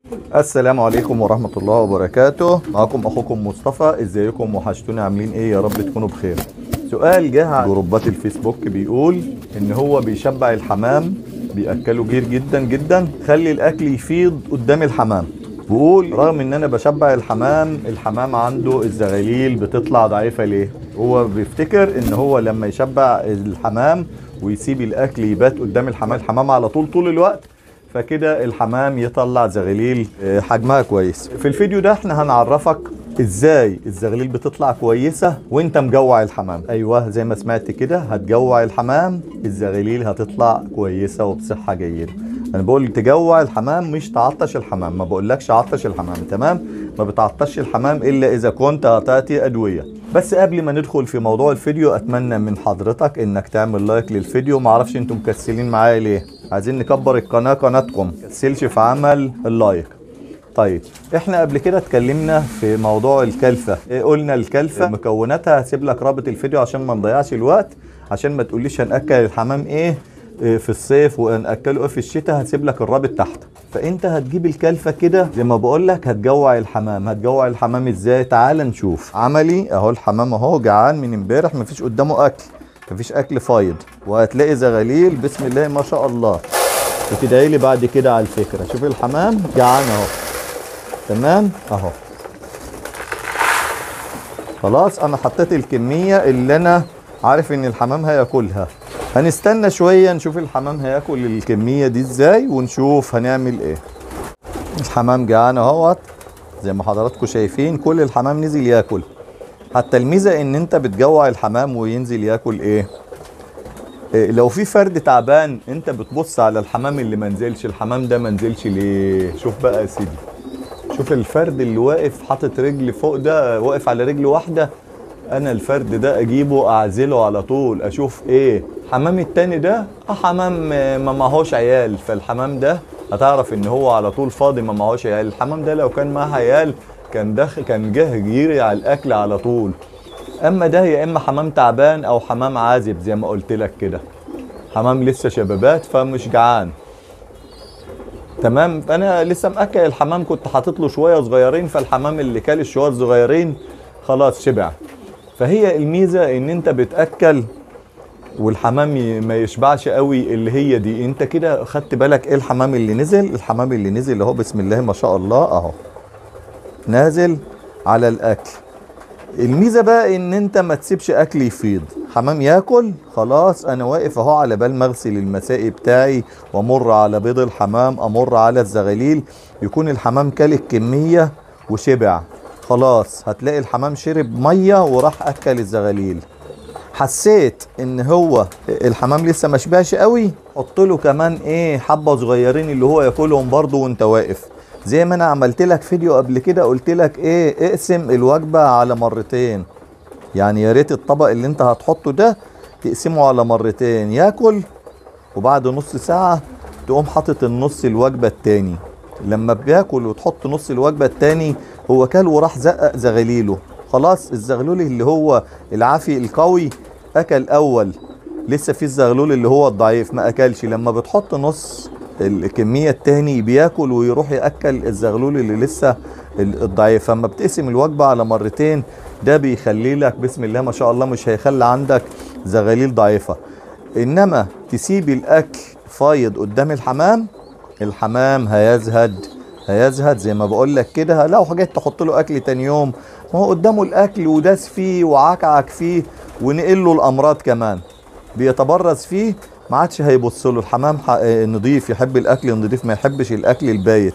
السلام عليكم ورحمة الله وبركاته معكم أخوكم مصطفى ازيكم وحشتوني عاملين ايه يا رب تكونوا بخير سؤال جه على جروبات الفيسبوك بيقول ان هو بيشبع الحمام بيأكله كتير جدا جدا خلي الاكل يفيض قدام الحمام بقول رغم ان انا بشبع الحمام الحمام عنده الزغاليل بتطلع ضعيفة ليه هو بيفتكر ان هو لما يشبع الحمام ويسيب الاكل يبات قدام الحمام الحمام على طول طول الوقت فكده الحمام يطلع زغاليل آه، حجمها كويس في الفيديو ده احنا هنعرفك ازاي الزغاليل بتطلع كويسة وانت مجوع الحمام ايوه زي ما سمعت كده هتجوع الحمام الزغاليل هتطلع كويسة وبصحة جيدة انا بقول تجوع الحمام مش تعطش الحمام ما بقولكش عطش الحمام تمام ما بتعطش الحمام الا اذا كنت هتعطي ادوية بس قبل ما ندخل في موضوع الفيديو اتمنى من حضرتك انك تعمل لايك للفيديو معرفش انتم مكسلين معايا ليه عايزين نكبر القناة قناتكم مكسلش في عمل اللايك طيب احنا قبل كده اتكلمنا في موضوع الكلفة إيه قلنا الكلفة مكوناتها هسيب لك رابط الفيديو عشان ما نضيعش الوقت عشان ما تقوليش هنأكل الحمام ايه إيه في الصيف وهنأكله ايه في الشتاء هسيب لك الرابط تحت فانت هتجيب الكلفة كده زي ما بقول لك هتجوع الحمام هتجوع الحمام ازاي تعال نشوف عملي اهو الحمام اهو جعان من امبارح مفيش قدامه اكل مفيش اكل فايض وهتلاقي زغاليل بسم الله ما شاء الله وتدعي لي بعد كده على الفكره شوف الحمام جعان اهو تمام اهو خلاص انا حطيت الكميه اللي انا عارف ان الحمام هياكلها هنستنى شويه نشوف الحمام هياكل الكميه دي ازاي ونشوف هنعمل ايه الحمام جعان اهوت زي ما حضراتكم شايفين كل الحمام نزل ياكل حتى الميزه ان انت بتجوع الحمام وينزل ياكل ايه إيه، لو في فرد تعبان انت بتبص على الحمام اللي منزلش الحمام ده منزلش ليه شوف بقى يا سيدي شوف الفرد اللي واقف حاطط رجل فوق ده واقف على رجل واحده انا الفرد ده اجيبه اعزله على طول اشوف ايه حمام التاني ده اه حمام آه، ما معهوش عيال فالحمام ده هتعرف ان هو على طول فاضي ما معهوش عيال الحمام ده لو كان معاه عيال كان دخل كان جه يجري على الاكل على طول اما ده يا اما حمام تعبان او حمام عازب زي ما قلت لك كده حمام لسه شبابات فمش جعان تمام فانا لسه مأكل الحمام كنت حاطط له شويه صغيرين فالحمام اللي كل الشويه الصغيرين خلاص شبع فهي الميزه ان انت بتاكل والحمام ي- ما يشبعش قوي اللي هي دي انت كده خدت بالك ايه الحمام اللي نزل الحمام اللي نزل اهو بسم الله ما شاء الله اهو نازل على الاكل الميزه بقى ان انت ما تسيبش اكل يفيض حمام ياكل خلاص انا واقف اهو على بال ما اغسل المسائي بتاعي وامر على بيض الحمام امر على الزغاليل يكون الحمام كل الكميه وشبع خلاص هتلاقي الحمام شرب ميه وراح اكل الزغاليل حسيت ان هو الحمام لسه ما شبعش قوي حط له كمان ايه حبه صغيرين اللي هو ياكلهم برضو وانت واقف زي ما انا عملت لك فيديو قبل كده قلت لك ايه اقسم الوجبه على مرتين يعني يا ريت الطبق اللي انت هتحطه ده تقسمه على مرتين ياكل وبعد نص ساعه تقوم حاطط النص الوجبه التاني لما بياكل وتحط نص الوجبه التاني هو كل وراح زقق زغاليله خلاص الزغلول اللي هو العافي القوي اكل اول لسه في الزغلول اللي هو الضعيف ما اكلش لما بتحط نص الكميه التاني بياكل ويروح ياكل الزغلول اللي لسه ال- الضعيف فما بتقسم الوجبه على مرتين ده بيخلي لك بسم الله ما شاء الله مش هيخلي عندك زغاليل ضعيفه انما تسيب الاكل فايض قدام الحمام الحمام هيزهد هيزهد زي ما بقول لك كده لو حاجات تحط له اكل تاني يوم ما هو قدامه الاكل وداس فيه وعكعك فيه ونقل له الامراض كمان بيتبرز فيه ما عادش هيبص له الحمام ح- آه، نضيف يحب الاكل النضيف ما يحبش الاكل البايت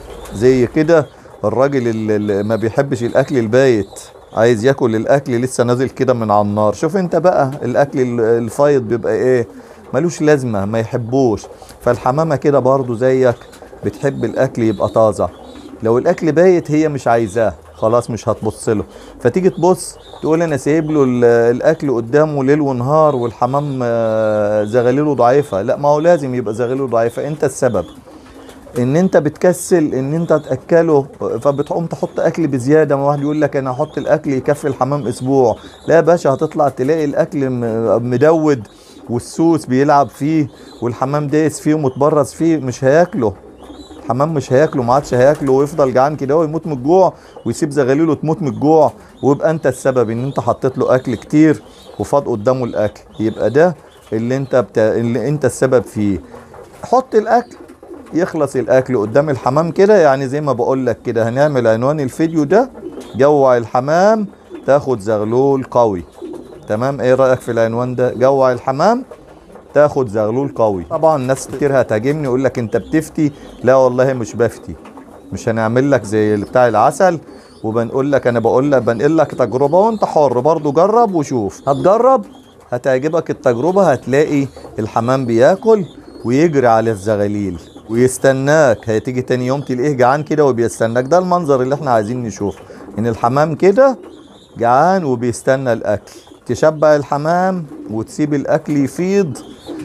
زي كده الراجل اللي اللي ما بيحبش الاكل البايت عايز ياكل الاكل لسه نازل كده من على النار شوف انت بقى الاكل ال- الفايض بيبقى ايه ملوش لازمه ما يحبوش فالحمامه كده برضو زيك بتحب الاكل يبقى طازه لو الاكل بايت هي مش عايزاه خلاص مش هتبص له فتيجي تبص تقول انا سايب له ال- الاكل قدامه ليل ونهار والحمام آه، زغاليله ضعيفه لا ما هو لازم يبقى زغاليله ضعيفه انت السبب ان انت بتكسل ان انت تاكله فبتقوم تحط اكل بزياده ما واحد يقول لك انا هحط الاكل يكفي الحمام اسبوع لا يا باشا هتطلع تلاقي الاكل م- مدود والسوس بيلعب فيه والحمام دايس فيه ومتبرز فيه مش هياكله الحمام مش هياكله ما عادش هياكله ويفضل جعان كده ويموت من الجوع ويسيب زغاليله تموت من الجوع ويبقى انت السبب ان انت حطيت له اكل كتير وفاض قدامه الاكل يبقى ده اللي انت بتا... اللي انت السبب فيه حط الاكل يخلص الاكل قدام الحمام كده يعني زي ما بقول لك كده هنعمل عنوان الفيديو ده جوع الحمام تاخد زغلول قوي تمام ايه رايك في العنوان ده جوع الحمام تاخد زغلول قوي طبعا ناس كتير هتهاجمني يقول لك انت بتفتي لا والله مش بفتي مش هنعمل لك زي اللي بتاع العسل وبنقول لك انا بقول لك بنقل لك تجربه وانت حر برضو جرب وشوف هتجرب هتعجبك التجربه هتلاقي الحمام بياكل ويجري على الزغاليل ويستناك هتيجي تاني يوم تلاقيه جعان كده وبيستناك ده المنظر اللي احنا عايزين نشوفه ان الحمام كده جعان وبيستنى الاكل تشبع الحمام وتسيب الاكل يفيض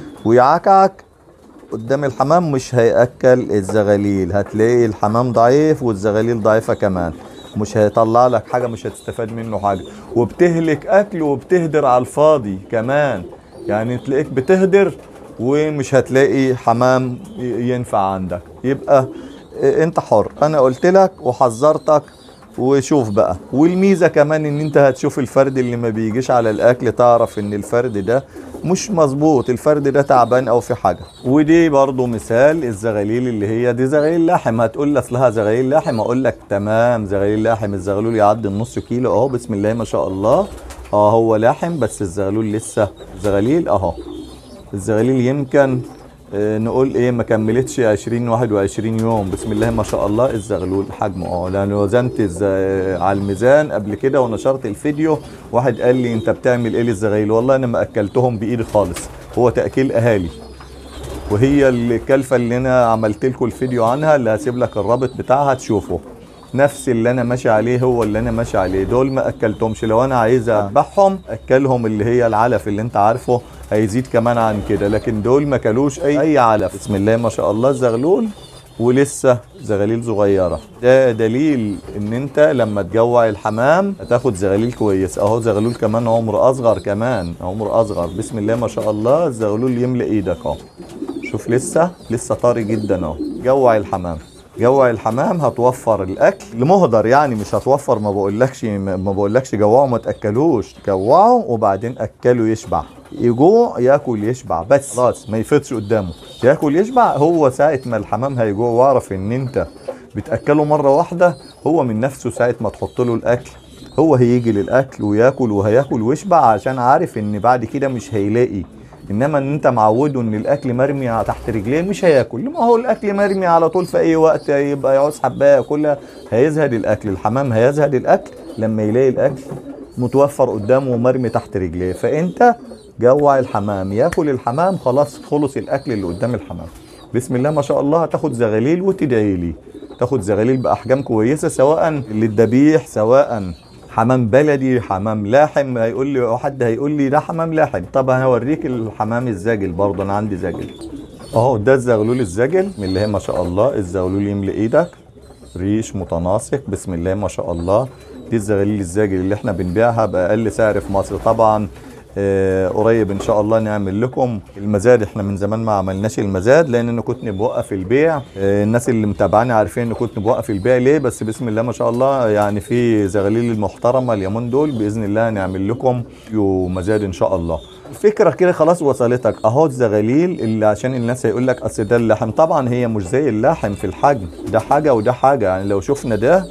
ويعكعك قدام الحمام مش هياكل الزغاليل هتلاقي الحمام ضعيف والزغاليل ضعيفه كمان مش هيطلع لك حاجه مش هتستفاد منه حاجه وبتهلك اكل وبتهدر على الفاضي كمان يعني تلاقيك بتهدر ومش هتلاقي حمام ينفع عندك يبقى انت حر انا قلت لك وحذرتك وشوف بقى والميزه كمان ان انت هتشوف الفرد اللي ما بيجيش على الاكل تعرف ان الفرد ده مش مظبوط الفرد ده تعبان او في حاجه ودي برضو مثال الزغاليل اللي هي دي زغاليل لحم هتقول لي اصلها زغاليل لحم اقول لك تمام زغاليل لحم الزغلول يعدي النص كيلو اهو بسم الله ما شاء الله اه هو لحم بس الزغلول لسه زغاليل اهو الزغاليل يمكن آه، نقول ايه ما كملتش 20 21 يوم بسم الله ما شاء الله الزغلول حجمه اه لان وزنت الز... على الميزان قبل كده ونشرت الفيديو واحد قال لي انت بتعمل ايه للزغاليل والله انا ما اكلتهم بايدي خالص هو تاكيل اهالي وهي الكلفه اللي انا عملت لكم الفيديو عنها اللي هسيب لك الرابط بتاعها تشوفه نفس اللي انا ماشي عليه هو اللي انا ماشي عليه دول ما اكلتهمش لو انا عايز اذبحهم اكلهم اللي هي العلف اللي انت عارفه هيزيد كمان عن كده لكن دول ما كلوش اي اي علف بسم الله ما شاء الله زغلول ولسه زغاليل صغيره ده دليل ان انت لما تجوع الحمام هتاخد زغاليل كويس اهو زغلول كمان عمر اصغر كمان عمر اصغر بسم الله ما شاء الله الزغلول يملى ايدك اهو شوف لسه لسه طري جدا اهو جوع الحمام جوع الحمام هتوفر الاكل لمهدر يعني مش هتوفر ما بقولكش ما بقولكش جوعه ما تاكلوش جوعه وبعدين اكله يشبع يجوع ياكل يشبع بس خلاص ما يفيدش قدامه ياكل يشبع هو ساعه ما الحمام هيجوع واعرف ان انت بتاكله مره واحده هو من نفسه ساعه ما تحط له الاكل هو هيجي للاكل وياكل وهياكل ويشبع عشان عارف ان بعد كده مش هيلاقي انما ان انت معوده ان الاكل مرمي تحت رجليه مش هياكل ما هو الاكل مرمي على طول في اي وقت يبقى يعوز حبايه ياكلها هيزهد الاكل الحمام هيزهد الاكل لما يلاقي الاكل متوفر قدامه ومرمي تحت رجليه فانت جوع الحمام ياكل الحمام خلاص خلص الاكل اللي قدام الحمام بسم الله ما شاء الله هتاخد زغاليل وتدعي لي تاخد زغاليل باحجام كويسه سواء للذبيح سواء حمام بلدي حمام لاحم هيقول لي حد هيقول لي ده حمام لاحم طب انا هوريك الحمام الزاجل برضه انا عندي زاجل اهو ده الزغلول الزاجل من اللي هي ما شاء الله الزغلول يملي ايدك ريش متناسق بسم الله ما شاء الله دي الزغاليل الزاجل اللي احنا بنبيعها باقل سعر في مصر طبعا آه قريب ان شاء الله نعمل لكم المزاد احنا من زمان ما عملناش المزاد لان انا كنت بوقف البيع آه الناس اللي متابعاني عارفين ان كنت بوقف البيع ليه بس بسم الله ما شاء الله يعني في زغاليل المحترمه اليومين دول باذن الله نعمل لكم مزاد ان شاء الله الفكره كده خلاص وصلتك اهو الزغاليل اللي عشان الناس هيقول لك اصل ده اللحم طبعا هي مش زي اللحم في الحجم ده حاجه وده حاجه يعني لو شفنا ده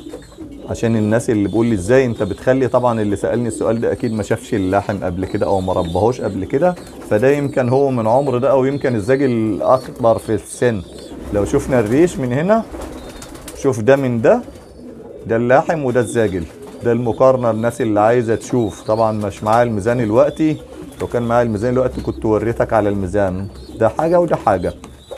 عشان الناس اللي بيقول لي ازاي انت بتخلي طبعا اللي سالني السؤال ده اكيد ما شافش اللحم قبل كده او ما ربهوش قبل كده فده يمكن هو من عمر ده او يمكن الزاجل اكبر في السن لو شفنا الريش من هنا شوف ده من ده ده اللحم وده الزاجل ده المقارنه الناس اللي عايزه تشوف طبعا مش معايا الميزان الوقتي لو كان معايا الميزان الوقتي كنت وريتك على الميزان ده حاجه وده حاجه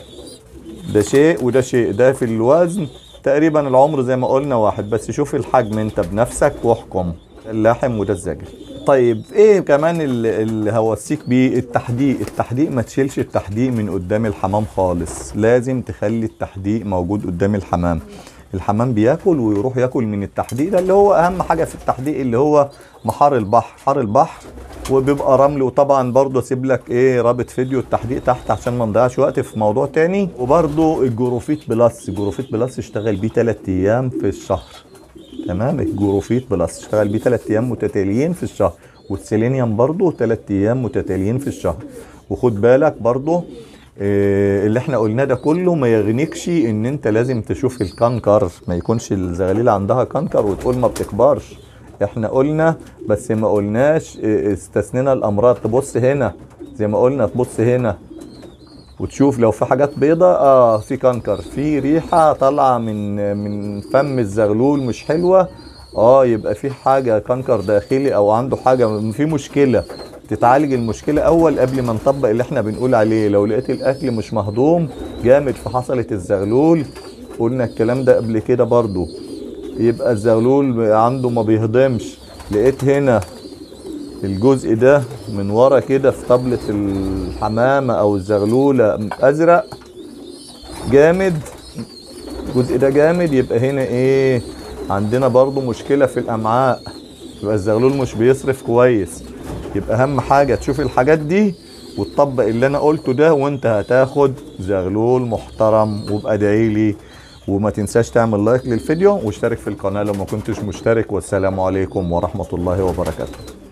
ده شيء وده شيء ده في الوزن تقريبا العمر زي ما قلنا واحد بس شوف الحجم انت بنفسك واحكم اللحم وده الزاجل طيب ايه كمان اللي, اللي هوصيك بيه التحديق التحديق ما تشيلش التحديق من قدام الحمام خالص لازم تخلي التحديق موجود قدام الحمام الحمام بياكل ويروح ياكل من التحديق ده اللي هو اهم حاجه في التحديق اللي هو محار البحر محار البحر وبيبقى رمل وطبعا برضو اسيب لك ايه رابط فيديو التحديق تحت عشان ما نضيعش وقت في موضوع تاني وبرضو الجروفيت بلس الجروفيت بلس اشتغل بيه 3 ايام في الشهر تمام الجروفيت بلس اشتغل بيه 3 ايام متتاليين في الشهر والسيلينيوم برضو 3 ايام متتاليين في الشهر وخد بالك برضو إيه اللي احنا قلناه ده كله ما يغنيكش ان انت لازم تشوف الكنكر ما يكونش الزغاليل عندها كنكر وتقول ما بتكبرش احنا قلنا بس ما قلناش إيه استثنينا الامراض تبص هنا زي ما قلنا تبص هنا وتشوف لو في حاجات بيضة اه في كنكر في ريحة طالعة من من فم الزغلول مش حلوة اه يبقى في حاجة كنكر داخلي او عنده حاجة في مشكلة تتعالج المشكلة اول قبل ما نطبق اللي احنا بنقول عليه لو لقيت الاكل مش مهضوم جامد في حصلة الزغلول قلنا الكلام ده قبل كده برضو يبقى الزغلول عنده ما بيهضمش لقيت هنا الجزء ده من ورا كده في طبلة الحمامة او الزغلولة ازرق جامد الجزء ده جامد يبقى هنا ايه عندنا برضو مشكلة في الامعاء يبقى الزغلول مش بيصرف كويس يبقى اهم حاجة تشوف الحاجات دي وتطبق اللي انا قلته ده وانت هتاخد زغلول محترم وابقى ادعيلي وما تنساش تعمل لايك للفيديو واشترك في القناة لو ما كنتش مشترك والسلام عليكم ورحمة الله وبركاته